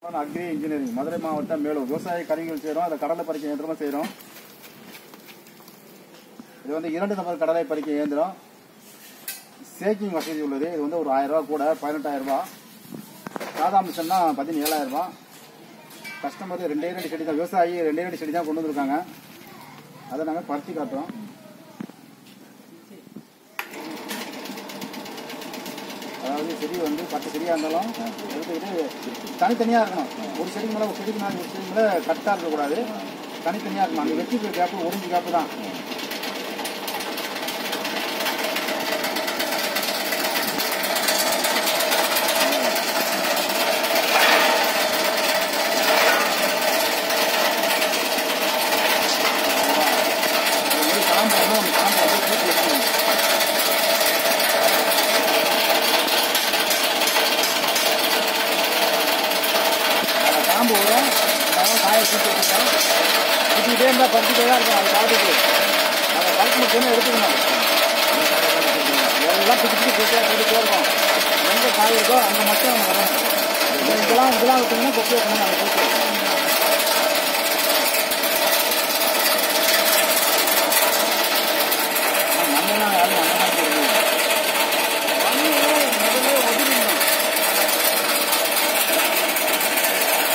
agri engineering Madurai மாவட்டம் மேலூர் விவசாய கருவிகள் செய்கிறோம் அதை கடலை பறிக்க இயந்திரமும் செய்கிறோம் இது வந்து இரண்டு நபர் கடலை பறிக்க இயந்திரம் சேக்கிங் வசதி உள்ளது இது வந்து ஒரு ஆயிரம் ரூபா கூட பதினெட்டாயிரம் ரூபா சாதா மிஷன்னா பதினேழாயிரம் ரூபா கஸ்டமர் ரெண்டே ரெண்டு செடி தான் விவசாயி ரெண்டே ரெண்டு செடி தான் கொண்டு வந்திருக்காங்க அதை நாங்கள் பறித்து காட்டுறோம் அதாவது செடி வந்து பத்து செடியாக இருந்தாலும் எடுத்துக்கிட்டு தனித்தனியாக இருக்கணும் ஒரு செடிக்கு மேலே ஒரு செடிக்கு மேலே ஒரு செடிக்கு மேலே கட்டாக இருக்கக்கூடாது தனித்தனியாக இருக்கணும் அந்த வெட்டி கேப்பு ஒடிஞ்சு கேப்பு தான் அது மாதிரி காம்பு வந்து நம்ம காம்பு வந்து தூக்கி வச்சுக்கணும் அந்த காம்பு வரும் அதனால காய தூக்கி வச்சுக்கணும் சுற்றிக்கிட்டே இருந்தால் பறிச்சுட்டே தான் இருக்கும் அது காட்டுக்கு அதை பறிச்சு மட்டும் எடுத்துக்கணும் எல்லாம் சுற்றி சுற்றி போட்டே போட்டுட்டே இருக்கும் எங்கே காய் இருக்கோ அங்கே மட்டும் நம்ம வரணும் இதெல்லாம் இதெல்லாம் விட்டீங்கன்னா கொப்பி வைக்கணும் அதை போட்டு